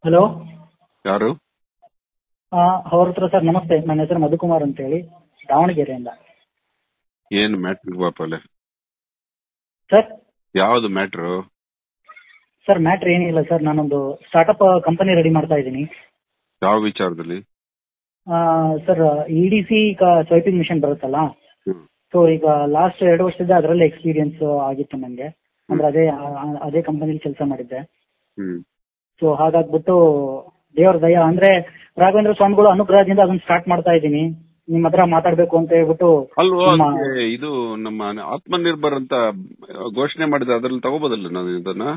Hello ಯಾರು ಅವ್ರ ಹತ್ರ ಸರ್ ನಮಸ್ತೆ ನನ್ನ ಹೆಸರು ಮಧುಕುಮಾರ್ ಅಂತೇಳಿ ದಾವಣಗೆರೆಯಿಂದ ಏನ್ ಮ್ಯಾಟ್ರ್ ಬಾಪಲೆ ಸರ್ ಯಾವ್ದು ಮ್ಯಾಟ್ರು ಸರ್ ಮ್ಯಾಟ್ರ್ ಏನಿಲ್ಲ ಸರ್ ನಾನೊಂದು ಸ್ಟಾರ್ಟಪ್ ಕಂಪನಿ ರೆಡಿ ಮಾಡ್ತಾ ಇದ್ದೀನಿ ಯಾವ ವಿಚಾರದಲ್ಲಿ ಸರ್ ಇ ಡಿ ಸಿ ಈಗ ಸ್ವೈಪಿಂಗ್ ಮಿಷನ್ ಬರುತ್ತಲ್ಲ ಹ್ಮ್. ಸೊ ಈಗ ಲಾಸ್ಟ್ ಎರಡು ವರ್ಷದಿಂದ ಅದರಲ್ಲೇ ಎಕ್ಸ್ಪೀರಿಯನ್ಸ್ ಆಗಿತ್ತು ನನಗೆ ಅಂದ್ರೆ ಅದೇ ಆ- ಅದೇ ಕಂಪನಿಲಿ ಕೆಲಸ ಮಾಡಿದ್ದೆ ಹ್ಮ್ ಸೊ ಹಾಗಾಗ್ಬಿಟ್ಟು ದೇವ್ರ ದಯ ಅಂದ್ರೆ ರಾಘವೇಂದ್ರ ಸ್ವಾಮಿಗಳು ಅನುಗ್ರಹದಿಂದ ಅದನ್ನ ಸ್ಟಾರ್ಟ್ ಮಾಡ್ತಾ ಇದ್ದೀನಿ ನಿಮ್ಮ ಹತ್ರ ಮಾತಾಡ್ಬೇಕು ಅಂತ ಹೇಳ್ಬಿಟ್ಟು ಅಲ್ವೋ ನಮ್ಮ- ಅದಕ್ಕೆ ಇದು ನಮ್ಮ ಆತ್ಮನಿರ್ಭರ್ ಅಂತ ಘೋಷಣೆ ಮಾಡಿದ್ರೆ ಅದ್ರಲ್ಲಿ ತಗೋಬೋದಲ್ಲ ನಾನು ಇದನ್ನ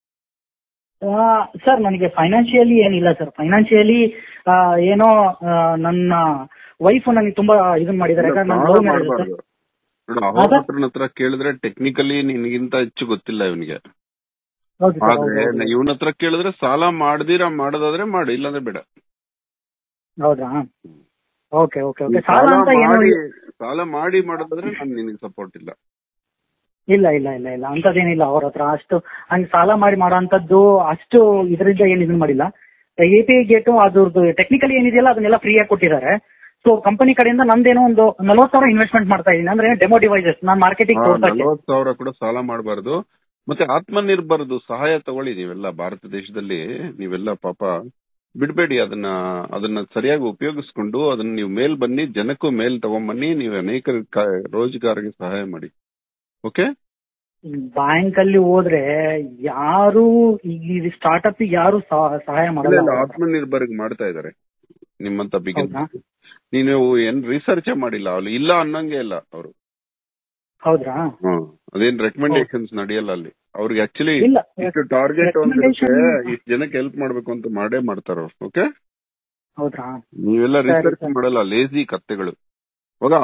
ಸರ್ ನನಗೆ ಫೈನಾನ್ಷಿಯಲಿ ಏನಿಲ್ಲ ಸರ್ ಫೈನಾನ್ಷಿಯಲಿ ಏನೋ ಆ, ನನ್ನ ವೈಫ್ ನನಗೆ ತುಂಬಾ ಇದನ್ ಮಾಡಿದ್ದಾರೆ ಯಾಕಂದ್ರೆ ನನ್ನ ಸಾಲ love marriage ಸರ್. ಮಾಡ್ಬಾರ್ದು ನೋಡು ಹೌದಾ? ಅಹೋರಾತ್ರನ ಹತ್ರ ಕೇಳಿದ್ರೆ ಟೆಕ್ನಿಕಲಿ ನಿನ್ಗಿಂತ ಹೆಚ್ಚು ಗೊತ್ತಿಲ್ಲ ಇವನಿಗೆ ಹೌದು ಸರ್, ಆದ್ರೆ ಹೌದು, ಹೌದು. ಇವನ ಹತ್ರ ಕೇಳಿದ್ರೆ ಸಾಲ ಮಾಡ್ದಿರಾ ಮಾಡೋದಾದ್ರೆ ಮಾಡು ಇಲ್ಲಾಂದ್ರೆ ಬೇಡ ಹೌದಾ ಓಕೆ ಓಕೆ ಓಕೆ ನೀನ್ ಸಾಲ ಸಾಲ ಅಂತ ಏನು ಮಾಡಿ ಸಾಲ ಮಾಡಿ ಮಾಡೋದಾದ್ರೆ ನಾನು ನಿನಗೆ ಸಪೋರ್ಟ್ ಇಲ್ಲ ಇಲ್ಲ ಇಲ್ಲ ಇಲ್ಲ ಇಲ್ಲ ಅಂತದೇನಿಲ್ಲ ಅವ್ರ ಹತ್ರ ಅಷ್ಟು ಹಂಗೆ ಸಾಲ ಮಾಡಿ ಮಾಡೋಂಥದ್ದು ಅಷ್ಟು ಇದರಿಂದ ಏನು ಇದನ್ನ ಮಾಡಿಲ್ಲ ಎ ಪಿ ಐ ಗೇಟು ಅದ್ರದ್ದು ಟೆಕ್ನಿಕಲಿ ಏನಿದೆಯಲ್ಲ ಅದನ್ನೆಲ್ಲ ಫ್ರೀಯಾಗಿ ಕೊಟ್ಟಿದ್ದಾರೆ ಸೊ ಕಂಪನಿ ಕಡೆಯಿಂದ ನಂದೇನೋ ಒಂದು ನಲ್ವತ್ತು ಸಾವಿರ ಇನ್ವೆಸ್ಟ್ಮೆಂಟ್ ಮಾಡ್ತಾ ಇದ್ದೀನಿ ಅಂದ್ರೆ ಡೆಮೋ ಡಿವೈಸಸ್ ನಾನು ಮಾರ್ಕೆಟಿಂಗ್ ತೋರ್ಸಕ್ಕೆ ನಲವತ್ತು ಸಾವಿರ ಕೂಡ ಸಾಲ ಮಾಡಬಾರ್ದು ಮತ್ತೆ ಆತ್ಮನಿರ್ಭರದು ಸಹಾಯ ತಗೊಳ್ಳಿ ನೀವೆಲ್ಲ ಭಾರತ ದೇಶದಲ್ಲಿ ನೀವೆಲ್ಲ ಪಾಪ ಬಿಡಬೇಡಿ ಅದನ್ನ ಅದನ್ನ ಸರಿಯಾಗಿ ಉಪಯೋಗಿಸ್ಕೊಂಡು ಅದನ್ನ ನೀವು ಮೇಲ್ ಬನ್ನಿ ಜನಕ್ಕೂ ಮೇಲ್ ತಗೊಂಬನ್ನಿ ನೀವು ಅನೇಕ ರೋಜಗಾರಿಗೆ ಸಹಾಯ ಮಾಡಿ ಓಕೆ ಬ್ಯಾಂಕ್ ಅಲ್ಲಿ ಹೋದ್ರೆ ಯಾರು ಈ ಸ್ಟಾರ್ಟ್ಅಪ್ ಯಾರು ಸಹ- ಸಹಾಯ ಮಾಡಲ್ಲ ಆತ್ಮನಿರ್ಭರ್ ಮಾಡ್ತಾ ಇದಾರೆ ನಿಮ್ಮಂತ ಬಿಗಿನ್ ಹೌದಾ? ನೀನು ಏನ್ ರಿಸರ್ಚ್ ಮಾಡಿಲ್ಲ ಅವ್ರು ಇಲ್ಲ ಅನ್ನಂಗೆ ಇಲ್ಲ ಅವರು ಹೌದ್ರಾ ಅದೇನ್ ರೆಕಮೆಂಡೇಶನ್ಸ್ ನಡೆಯಲ್ಲ ಅಲ್ಲಿ ಅವ್ರಿಗೆ ಆಕ್ಚುಲಿ ಇಲ್ಲ ಇಷ್ಟು ಟಾರ್ಗೆಟ್ recommendation- ಇಷ್ಟು ಜನಕ್ಕೆ ಹೆಲ್ಪ್ ಮಾಡ್ಬೇಕು ಅಂತ ಮಾಡೇ ಮಾಡ್ತಾರ ಓಕೆ ಹೌದ್ರಾ ನೀವೆಲ್ಲ ಸರಿ, ರಿಸರ್ಚ್ ಸರಿ. ಮಾಡಲ್ಲ ಲೇಜಿ ಕತ್ತೆಗಳು ಹೋಗ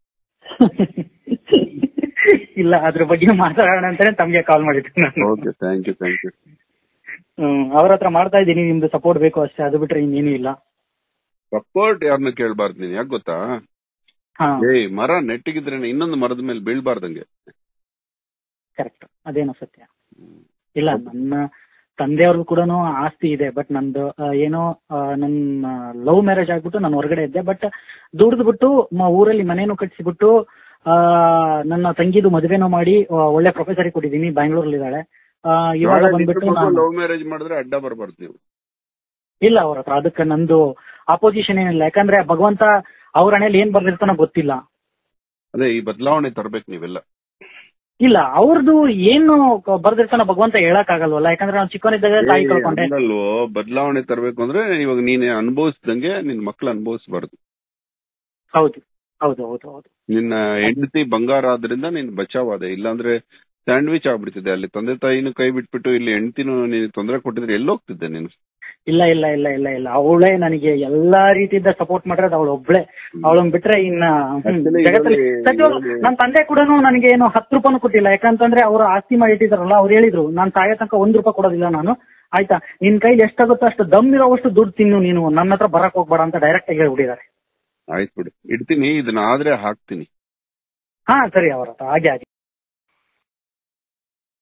ಇಲ್ಲ ಅದ್ರ ಬಗ್ಗೆ ಮಾತಾಡೋಣ ಅಂತಾನೆ ತಮ್ಗೆ ಕಾಲ್ ಮಾಡಿದ್ದು ನಾನು okay thank you thank you ಹ್ಮ್, ಅವ್ರ ಹತ್ರ ಮಾಡ್ತಾ ಇದ್ದೀನಿ ನಿಮ್ದು ಸಪೋರ್ಟ್ ಬೇಕು ಅಷ್ಟೇ ಅದು ಬಿಟ್ರೆ ಇನ್ನೇನು ಇಲ್ಲ ಸಪೋರ್ಟ್ ಯಾರನ್ನ ಕೇಳ್ಬಾರ್ದು ನೀನ್ ಯಾಕೆ ಗೊತ್ತಾ ಹಾ ಏಯ್ ಮರ ನೆಟ್ಟಿಗಿದ್ರೆ ಇನ್ನೊಂದು ಮರದ ಮೇಲೆ ಬೀಳ್ಬಾರ್ದಂಗೆ ಕರೆಕ್ಟ್ ಅದೇನೋ ಸತ್ಯ ಇಲ್ಲ ನನ್ನ ತಂದೆಯವ್ರಿಗೂ ಕೂಡ ಆಸ್ತಿ ಇದೆ ಬಟ್ ನಂದು ಆ, ಏನೋ ಆ, ನನ್ನ ಲವ್ ಮ್ಯಾರೇಜ್ ಆಗ್ಬಿಟ್ಟು ನಾನು ಹೊರಗಡೆ ಇದ್ದೆ ಬಟ್ ದುಡಿದ್ಬಿಟ್ಟು ಮ- ಊರಲ್ಲಿ ಮನೇನು ಕಟ್ಸಿಬಿಟ್ಟು ಆ, ನನ್ನ ತಂಗಿದು ಮದುವೆನೂ ಮಾಡಿ ಆ, ಒಳ್ಳೆ ಪ್ರೊಫೆಸರ್ ಕೊಟ್ಟಿದ್ದೀನಿ ಬ್ಯಾಂಗ್ಳೂರಲ್ಲಿ ಇದ್ದಾಳೆ ಇವಾಗ ಬಂದ್ಬಿಟ್ಟು ನಾನು ಲವ್ ಮ್ಯಾರೇಜ್ ಮಾಡಿದ್ರೆ ಅಡ್ಡ ಬರಬಾರ್ದು ನೀವು ಇಲ್ಲ ಅವ್ರ ಹತ್ರ ಅದಕ್ಕೆ ನಂದು ಅಪೋಸಿಷನ್ ಏನಿಲ್ಲ ಯಾಕಂದ್ರೆ ಭಗವಂತ ಅವ್ರ ಹಣೆಯಲ್ಲಿ ಏನ್ ಬರ್ದಿರ್ತಾನೋ ಗೊತ್ತಿಲ್ಲ ಅದೇ ಈ ಬದಲಾವಣೆ ತರ್ಬೇಕು ನೀವೆಲ್ಲ ಇಲ್ಲ ಅವ್ರದ್ದು ಏನು ಕ- ಬರ್ದಿರ್ತಾನೋ ಭಗವಂತ ಹೇಳಕ್ ಆಗಲ್ವಲ್ಲ ಯಾಕಂದ್ರೆ ನಾವು ಚಿಕ್ಕವನಿದ್ದಾಗ ತಾಯಿ ಕಳ್ಕೊಂಡೆ ಅಲ್ವೋ ಬದಲಾವಣೆ ತರಬೇಕು ಅಂದ್ರೆ ಇವಾಗ ನೀನೆ ಅನುಭವಿಸ್ದಂಗೆ ನಿನ್ ಮಕ್ಳು ಅನುಭವಿಸಬಾರ್ದು ಹೌದು ಹೌದು ಹೌದು ಹೌದು ನಿನ್ನ ಹೆಂಡತಿ ಬಂಗಾರ ಆದ್ರಿಂದ ನೀನ್ ಬಚಾವಾದೆ ಇಲ್ಲಾಂದ್ರೆ ಸ್ಯಾಂಡ್ವಿಚ್ ಆಗ್ಬಿಡ್ತಿದೆ ಅಲ್ಲಿ ತಂದೆ ತಾಯಿನೂ ಕೈ ಬಿಟ್ಬಿಟ್ಟು ಇಲ್ಲಿ ಹೆಂಡತಿನೂ ನೀನು ತೊಂದರೆ ಕೊಟ್ಟಿದ್ರೆ ಎಲ್ಲೋಗ್ತಿದ್ದೆ ನೀನು ಇಲ್ಲ ಇಲ್ಲ ಇಲ್ಲ ಇಲ್ಲ ಇಲ್ಲ ಅವಳೇ ನನಗೆ ಎಲ್ಲಾ ರೀತಿಯಿಂದ ಸಪೋರ್ಟ್ ಮಾಡಿರೋದು ಅವಳು ಒಬ್ಳೆ ಅವಳನ್ ಬಿಟ್ರೆ ಇನ್ನ ಹ್ಮ್, Actually ಜಗತ್ತಲ್ಲಿ ಇದ್ರಲ್ಲಿ- ಸತ್ಯವಾಗ್ಲೂ ಇದ್ರಲ್ಲಿ- ನನ್ನ ತಂದೆ ಕೂಡ ನನಗೆ ಏನು ಹತ್ತು ರೂಪಾಯಿನೂ ಕೊಟ್ಟಿಲ್ಲ ಯಾಕಂತಂದ್ರೆ ಅವರು ಆಸ್ತಿ ಮಾಡಿ ಇಟ್ಟಿದಾರಲ್ಲ ಅವ್ರು ಹೇಳಿದ್ರು ನಾನು ತಾಯ ತನಕ ಒಂದ್ ರೂಪಾಯಿ ಕೊಡೋದಿಲ್ಲ ನಾನು ಆಯ್ತಾ ನಿನ್ ಕೈಲಿ ಎಷ್ಟಾಗುತ್ತೋ ಅಷ್ಟು ದಮ್ ಇರೋವಷ್ಟು ದುಡ್ಡು ತಿನ್ನು ನೀನು ನನ್ನ ಹತ್ರ ಬರಕ್ ಹೋಗ್ಬೇಡ ಅಂತ ಡೈರೆಕ್ಟ್ ಆಗಿ ಹೇಳ್ಬಿಟ್ಟಿದ್ದಾರೆ ಆಯ್ತು ಬಿಡು ಇಡ್ತೀನಿ ಇದನ್ನ ಆದ್ರೆ ಹಾಕ್ತೀನಿ ಹಾ ಸರಿ ಅವರ ಹತ್ರ ಹಾಗೆ ಹಾಗೆ